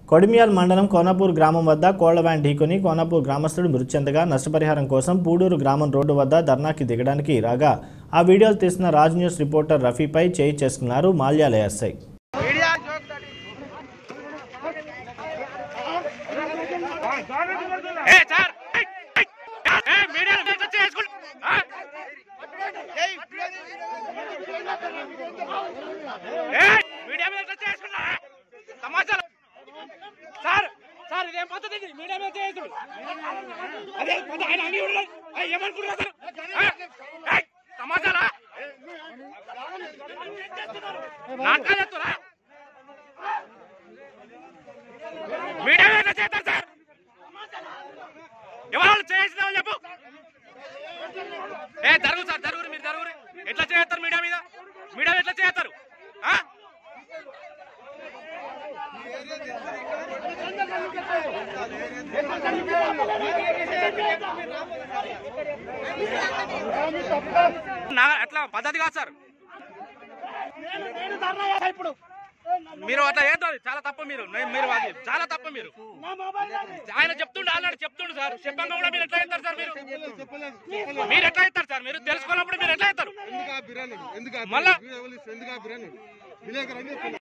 కొడిమియాల్ మండలం కోనపూర్ గ్రామం వద్ద కోళ్ల వ్యాన్ ఢీకొని కోనపూర్ గ్రామస్తుడు మృతి చెందగా నష్టపరిహారం కోసం పూడూరు గ్రామం రోడ్డు వద్ద ధర్నాకి దిగడానికి రాగా ఆ వీడియోలు తీసిన రాజ్ న్యూస్ రిపోర్టర్ రఫీపై చేయి చేసుకున్నారు మాల్యాల ఎస్ఐ ఏ సార్ ఏయ్, ఏయ్, ఏ మీడియా మీద వచ్చి వేసుకుంటా ఆ? ఏయ్, మీడియా మీద వచ్చి వేసుకుంటా సమాచారం సార్ సార్ ఇదేం పద్ధతి ఇది? మీడియా మీద చేసుడు అదే పద్ధతి. ఆయన అంగీ ఉండదు ఏయ్, ఏమనుకుంటున్నారు సార్? ఆ? ఏయ్, సమాచారా నాటకాలు చేస్తురా మీడియా మీద చేస్తారు సార్ ఎవరు చేసిన వాళ్ళు చెప్పు ఏ జరుగు సార్ జరుగురు మీరు జరుగురు ఎట్లా చేస్తారు మీడియా మీద మీడియా మీద ఎట్లా చేస్తారు ఆ? నా- అట్లా పద్ధతి కాదు సార్ ఇప్పుడు మీరు అట్లా చేస్తారు చాలా తప్ప మీరు నే- మీరు అది చాలా తప్ప మీరు ఆయన చెప్తుండే ఆల్రెడీ చెప్తుండు సార్ చెప్పంగా కూడా మీరు ఎట్లా చేస్తారు సార్ మీరు మీరు ఎట్లా చేస్తారు సార్ మీరు తెలుసుకున్నప్పుడు మీరు ఎట్లా చేస్తారు ఎందుకు ఆ బిర్యానీ ఎందుకు ఆ మళ్ళా? బిర్యానీ? వీడియో ఎవరు ఇస్తారు? ఎందుకు ఆ బిర్యానీ విలేకరు అని చెప్తున్నా.